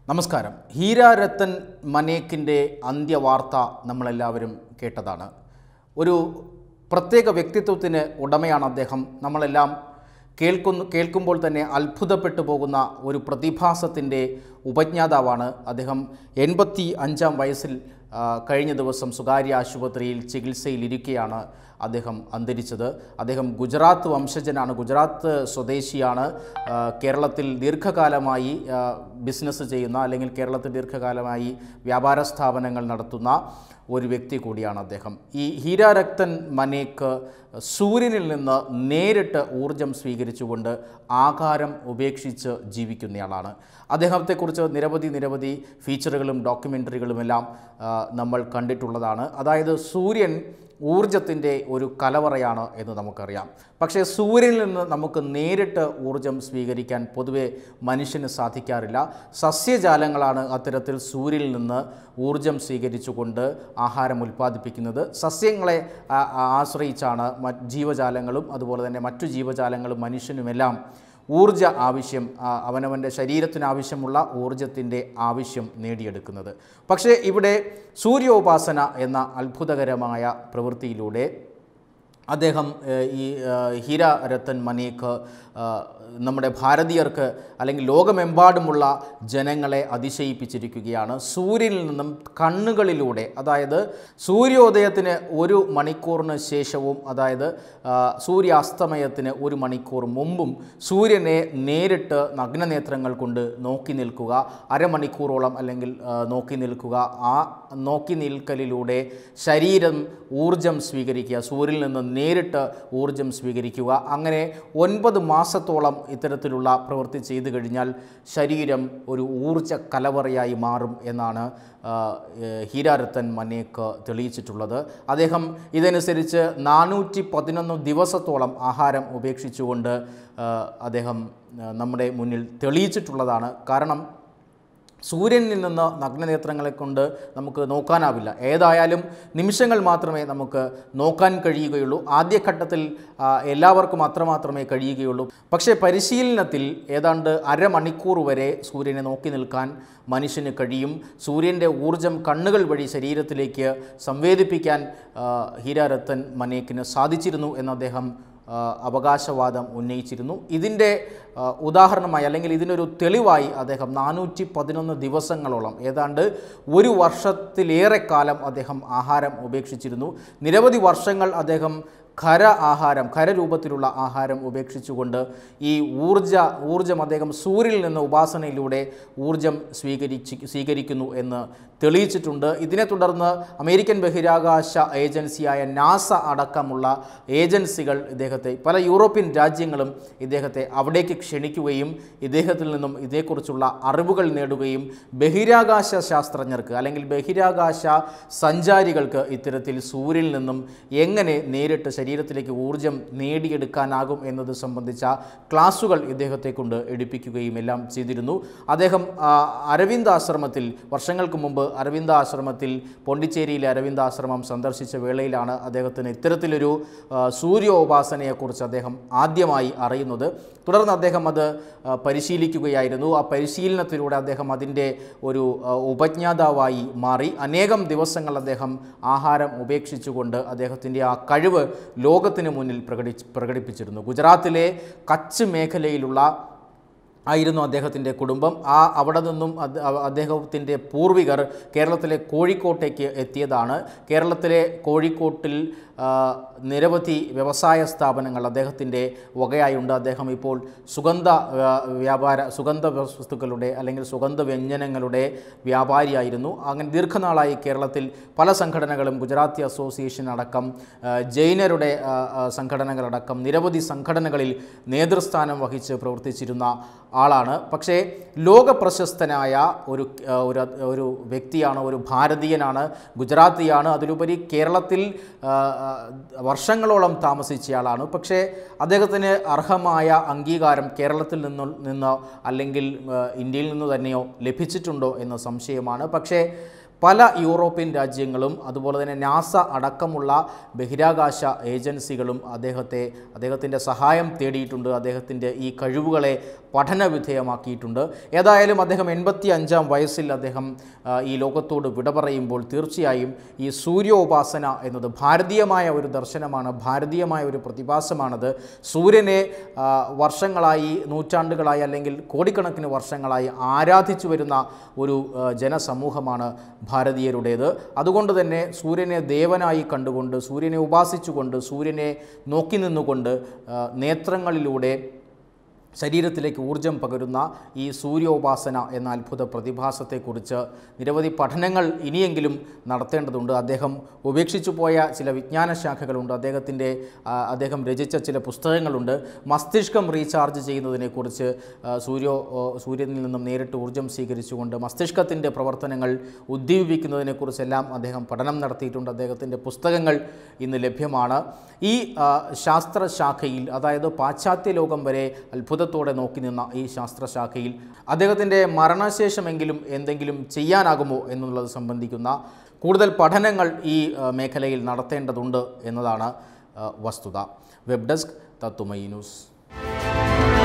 നമസ്കാരം ഹീര രത്തൻ മനേക്കിൻ്റെ അന്ത്യവാർത്ത നമ്മളെല്ലാവരും കേട്ടതാണ് ഒരു പ്രത്യേക വ്യക്തിത്വത്തിന് ഉടമയാണ് അദ്ദേഹം നമ്മളെല്ലാം കേൾക്കുന്നു കേൾക്കുമ്പോൾ തന്നെ അത്ഭുതപ്പെട്ടു പോകുന്ന ഒരു പ്രതിഭാസത്തിൻ്റെ ഉപജ്ഞാതാവാണ് അദ്ദേഹം എൺപത്തി അഞ്ചാം വയസ്സിൽ ആ, കഴിഞ്ഞ ദിവസം സ്വകാര്യ ആശുപത്രിയിൽ ചികിത്സയിലിരിക്കെയാണ് അദ്ദേഹം അന്തരിച്ചത് അദ്ദേഹം ഗുജറാത്ത് വംശജനാണ് ഗുജറാത്ത് സ്വദേശിയാണ് ആ, കേരളത്തിൽ ദീർഘകാലമായി ആ, ബിസിനസ് ചെയ്യുന്ന അല്ലെങ്കിൽ കേരളത്തിൽ ദീർഘകാലമായി വ്യാപാര സ്ഥാപനങ്ങൾ നടത്തുന്ന ഒരു വ്യക്തി കൂടിയാണ് അദ്ദേഹം ഈ ഹീരാരക്തൻ മനേക്ക് സൂര്യനിൽ നിന്ന് നേരിട്ട് ഊർജം സ്വീകരിച്ചുകൊണ്ട് ആകാരം ഉപേക്ഷിച്ച് ജീവിക്കുന്നയാളാണ് അദ്ദേഹത്തെക്കുറിച്ച് നിരവധി നിരവധി ഫീച്ചറുകളും ഡോക്യുമെൻ്ററികളുമെല്ലാം ആ, നമ്മൾ കണ്ടിട്ടുള്ളതാണ് അതായത് സൂര്യൻ ഊർജത്തിൻ്റെ ഒരു കലവറയാണ് എന്ന് നമുക്കറിയാം പക്ഷേ സൂര്യനിൽ നിന്ന് നമുക്ക് നേരിട്ട് ഊർജം സ്വീകരിക്കാൻ പൊതുവെ മനുഷ്യന് സാധിക്കാറില്ല സസ്യജാലങ്ങളാണ് അത്തരത്തിൽ സൂര്യനിൽ നിന്ന് ഊർജം സ്വീകരിച്ചുകൊണ്ട് ആഹാരം ഉൽപ്പാദിപ്പിക്കുന്നത് സസ്യങ്ങളെ ആ- ആ- ആശ്രയിച്ചാണ് മറ്റ് ജീവജാലങ്ങളും അതുപോലെ തന്നെ മറ്റു ജീവജാലങ്ങളും മനുഷ്യനുമെല്ലാം ഊർജ ആവശ്യം ആ, അവനവൻ്റെ ശരീരത്തിന് ആവശ്യമുള്ള ഊർജത്തിൻ്റെ ആവശ്യം നേടിയെടുക്കുന്നത് പക്ഷേ ഇവിടെ സൂര്യോപാസന എന്ന അത്ഭുതകരമായ പ്രവൃത്തിയിലൂടെ അദ്ദേഹം ഏഹ്, ഈ ഏഹ്, ഹീര രത്തൻ മനേക്ക് ഏഹ്, നമ്മുടെ ഭാരതീയർക്ക് അല്ലെങ്കിൽ ലോകമെമ്പാടുമുള്ള ജനങ്ങളെ അതിശയിപ്പിച്ചിരിക്കുകയാണ് സൂര്യനിൽ നിന്നും കണ്ണുകളിലൂടെ അതായത് സൂര്യോദയത്തിന് ഒരു മണിക്കൂറിന് ശേഷവും അതായത് ആ, സൂര്യാസ്തമയത്തിന് ഒരു മണിക്കൂർ മുമ്പും സൂര്യനെ നേരിട്ട് നഗ്നനേത്രങ്ങൾ കൊണ്ട് നോക്കി നിൽക്കുക അരമണിക്കൂറോളം അല്ലെങ്കിൽ ആ, നോക്കി നിൽക്കുക ആ നോക്കി നിൽക്കലിലൂടെ ശരീരം ഊർജം സ്വീകരിക്കുക സൂര്യനിൽ നിന്ന് നേരിട്ട് ഊർജം സ്വീകരിക്കുക അങ്ങനെ ഒൻപത് മാസത്തോളം ഇത്തരത്തിലുള്ള പ്രവൃത്തി ചെയ്തു കഴിഞ്ഞാൽ ശരീരം ഒരു ഊർജ കലവറയായി മാറും എന്നാണ് ആ, ഏഹ്, ഹീരാരത്തൻ മനേക്ക് തെളിയിച്ചിട്ടുള്ളത് അദ്ദേഹം ഇതനുസരിച്ച് നാനൂറ്റി പതിനൊന്ന് ദിവസത്തോളം ആഹാരം ഉപേക്ഷിച്ചുകൊണ്ട് ആ, അദ്ദേഹം ആ, നമ്മുടെ മുന്നിൽ തെളിയിച്ചിട്ടുള്ളതാണ് കാരണം സൂര്യനിൽ നിന്ന് നഗ്നനേത്രങ്ങളെ കൊണ്ട് നമുക്ക് നോക്കാനാവില്ല ഏതായാലും നിമിഷങ്ങൾ മാത്രമേ നമുക്ക് നോക്കാൻ കഴിയുകയുള്ളൂ ആദ്യഘട്ടത്തിൽ ആ, എല്ലാവർക്കും അത്രമാത്രമേ കഴിയുകയുള്ളൂ പക്ഷേ പരിശീലനത്തിൽ ഏതാണ്ട് അരമണിക്കൂർ വരെ സൂര്യനെ നോക്കി നിൽക്കാൻ മനുഷ്യന് കഴിയും സൂര്യൻ്റെ ഊർജം കണ്ണുകൾ വഴി ശരീരത്തിലേക്ക് സംവേദിപ്പിക്കാൻ ആ, ഹീരാരത്തൻ മനേക്കിന് സാധിച്ചിരുന്നു എന്ന് അദ്ദേഹം ആ, അവകാശവാദം ഉന്നയിച്ചിരുന്നു ഇതിൻ്റെ ആ, ഉദാഹരണമായി അല്ലെങ്കിൽ ഇതിനൊരു തെളിവായി അദ്ദേഹം നാനൂറ്റി പതിനൊന്ന് ദിവസങ്ങളോളം ഏതാണ്ട് ഒരു വർഷത്തിലേറെ കാലം അദ്ദേഹം ആഹാരം ഉപേക്ഷിച്ചിരുന്നു നിരവധി വർഷങ്ങൾ അദ്ദേഹം ഖര ആഹാരം ഖരരൂപത്തിലുള്ള ആഹാരം ഉപേക്ഷിച്ചുകൊണ്ട് ഈ ഊർജ ഊർജം അദ്ദേഹം സൂര്യനിൽ നിന്ന് ഉപാസനയിലൂടെ ഊർജം സ്വീകരിച്ച് സ്വീകരിക്കുന്നു എന്ന് തെളിയിച്ചിട്ടുണ്ട് ഇതിനെ തുടർന്ന് അമേരിക്കൻ ബഹിരാകാശ ഏജൻസിയായ നാസ അടക്കമുള്ള ഏജൻസികൾ ഇദ്ദേഹത്തെ പല യൂറോപ്യൻ രാജ്യങ്ങളും ഇദ്ദേഹത്തെ അവിടേക്ക് ക്ഷണിക്കുകയും ഇദ്ദേഹത്തിൽ നിന്നും ഇതേക്കുറിച്ചുള്ള അറിവുകൾ നേടുകയും ബഹിരാകാശ ശാസ്ത്രജ്ഞർക്ക് അല്ലെങ്കിൽ ബഹിരാകാശ സഞ്ചാരികൾക്ക് ഇത്തരത്തിൽ സൂര്യനിൽ നിന്നും എങ്ങനെ നേരിട്ട് ശരീരത്തിലേക്ക് ഊർജം നേടിയെടുക്കാനാകും എന്നത് സംബന്ധിച്ച ക്ലാസുകൾ ഇദ്ദേഹത്തെ കൊണ്ട് എടുപ്പിക്കുകയും എല്ലാം ചെയ്തിരുന്നു അദ്ദേഹം ആ, അരവിന്ദാശ്രമത്തിൽ വർഷങ്ങൾക്ക് മുമ്പ് അരവിന്ദാശ്രമത്തിൽ പോണ്ടിച്ചേരിയിലെ അരവിന്ദാശ്രമം സന്ദർശിച്ച വേളയിലാണ് അദ്ദേഹത്തിന് ഇത്തരത്തിലൊരു ആ, സൂര്യോപാസനയെക്കുറിച്ച് അദ്ദേഹം ആദ്യമായി അറിയുന്നത് തുടർന്ന് അദ്ദേഹം അത് ആ, പരിശീലിക്കുകയായിരുന്നു ആ പരിശീലനത്തിലൂടെ അദ്ദേഹം അതിൻ്റെ ഒരു ആ, ഉപജ്ഞാതാവായി മാറി അനേകം ദിവസങ്ങൾ അദ്ദേഹം ആഹാരം ഉപേക്ഷിച്ചുകൊണ്ട് അദ്ദേഹത്തിൻ്റെ ആ കഴിവ് ലോകത്തിന് മുന്നിൽ പ്രകടി പ്രകടിപ്പിച്ചിരുന്നു ഗുജറാത്തിലെ കച്ച് മേഖലയിലുള്ള ആയിരുന്നു അദ്ദേഹത്തിൻ്റെ കുടുംബം ആ അവിടെ നിന്നും അത് അവ- അദ്ദേഹത്തിൻ്റെ പൂർവികർ കേരളത്തിലെ കോഴിക്കോട്ടേക്ക് എത്തിയതാണ് കേരളത്തിലെ കോഴിക്കോട്ടിൽ ആ, നിരവധി വ്യവസായ സ്ഥാപനങ്ങൾ അദ്ദേഹത്തിൻ്റെ വകയായുണ്ട് അദ്ദേഹം ഇപ്പോൾ സുഗന്ധ ആ, വ്യാപാര സുഗന്ധ വസ്തുക്കളുടെ അല്ലെങ്കിൽ സുഗന്ധ വ്യഞ്ജനങ്ങളുടെ വ്യാപാരിയായിരുന്നു അങ്ങനെ ദീർഘനാളായി കേരളത്തിൽ പല സംഘടനകളും ഗുജറാത്തി അസോസിയേഷൻ അടക്കം ആ, ജൈനരുടെ ആ, ആ, സംഘടനകളടക്കം നിരവധി സംഘടനകളിൽ നേതൃസ്ഥാനം വഹിച്ച് പ്രവർത്തിച്ചിരുന്ന ആളാണ് പക്ഷേ ലോക പ്രശസ്തനായ ഒരു ആ, ഒരു ഒരു വ്യക്തിയാണ് ഒരു ഭാരതീയനാണ് ഗുജറാത്തിയാണ് അതിലുപരി കേരളത്തിൽ ആ, ആ, വർഷങ്ങളോളം താമസിച്ചയാളാണ് പക്ഷേ അദ്ദേഹത്തിന് അർഹമായ അംഗീകാരം കേരളത്തിൽ നിന്നു നിന്നോ അല്ലെങ്കിൽ ആ, ഇന്ത്യയിൽ നിന്നു തന്നെയോ ലഭിച്ചിട്ടുണ്ടോ എന്ന സംശയമാണ് പക്ഷേ പല യൂറോപ്യൻ രാജ്യങ്ങളും അതുപോലെ തന്നെ നാസ അടക്കമുള്ള ബഹിരാകാശ ഏജൻസികളും അദ്ദേഹത്തെ അദ്ദേഹത്തിൻ്റെ സഹായം തേടിയിട്ടുണ്ട് അദ്ദേഹത്തിൻ്റെ ഈ കഴിവുകളെ പഠന വിധേയമാക്കിയിട്ടുണ്ട് ഏതായാലും അദ്ദേഹം എൺപത്തി അഞ്ചാം വയസ്സിൽ അദ്ദേഹം ആ, ഈ ലോകത്തോട് വിട പറയുമ്പോൾ തീർച്ചയായും ഈ സൂര്യോപാസന എന്നത് ഭാരതീയമായ ഒരു ദർശനമാണ് ഭാരതീയമായ ഒരു പ്രതിഭാസമാണത് സൂര്യനെ ആ, വർഷങ്ങളായി നൂറ്റാണ്ടുകളായി അല്ലെങ്കിൽ കോടിക്കണക്കിന് വർഷങ്ങളായി ആരാധിച്ചു വരുന്ന ഒരു ആ, ജനസമൂഹമാണ് ഭാരതീയരുടേത് അതുകൊണ്ട് തന്നെ സൂര്യനെ ദേവനായി കണ്ടുകൊണ്ട് സൂര്യനെ ഉപാസിച്ചുകൊണ്ട് സൂര്യനെ നോക്കി നിന്നുകൊണ്ട് ആ, നേത്രങ്ങളിലൂടെ ശരീരത്തിലേക്ക് ഊർജം പകരുന്ന ഈ സൂര്യോപാസന എന്ന അത്ഭുത പ്രതിഭാസത്തെക്കുറിച്ച് നിരവധി പഠനങ്ങൾ ഇനിയെങ്കിലും നടത്തേണ്ടതുണ്ട് അദ്ദേഹം ഉപേക്ഷിച്ചു പോയ ചില വിജ്ഞാന ശാഖകളുണ്ട് അദ്ദേഹത്തിൻ്റെ ആ, അദ്ദേഹം രചിച്ച ചില പുസ്തകങ്ങളുണ്ട് മസ്തിഷ്കം റീചാർജ് ചെയ്യുന്നതിനെക്കുറിച്ച് ആ, സൂര്യോ ഓ, സൂര്യനിൽ നിന്നും നേരിട്ട് ഊർജം സ്വീകരിച്ചുകൊണ്ട് മസ്തിഷ്കത്തിൻ്റെ പ്രവർത്തനങ്ങൾ ഉദ്ദീപിക്കുന്നതിനെക്കുറിച്ചെല്ലാം അദ്ദേഹം പഠനം നടത്തിയിട്ടുണ്ട് അദ്ദേഹത്തിൻ്റെ പുസ്തകങ്ങൾ ഇന്ന് ലഭ്യമാണ് ഈ ആ, ശാസ്ത്രശാഖയിൽ അതായത് പാശ്ചാത്യ ലോകം വരെ അത്ഭുതത്തോടെ നോക്കി നിന്ന ഈ ശാസ്ത്രശാഖയിൽ അദ്ദേഹത്തിൻ്റെ മരണശേഷമെങ്കിലും എന്തെങ്കിലും ചെയ്യാനാകുമോ എന്നുള്ളത് സംബന്ധിക്കുന്ന കൂടുതൽ പഠനങ്ങൾ ഈ ആ, മേഖലയിൽ നടത്തേണ്ടതുണ്ട് എന്നതാണ് ആ, വസ്തുത വെബ് ഡെസ്ക് തത്തുമൈ ന്യൂസ്